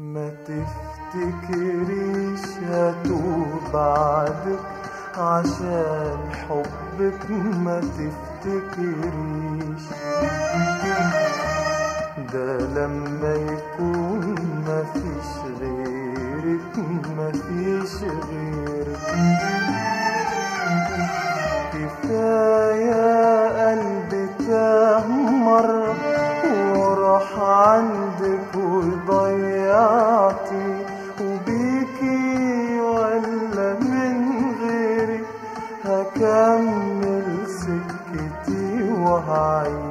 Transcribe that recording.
ما تفتكريش هتوب بعدك عشان حبك ما تفتكريش ده لما يكون ما فيش غيرك ما فيش غيرك كفاية قلبي تاه مرة وراح عندك وضيعتي وبيكي ولا من غيري هكمل سكتي وهعيش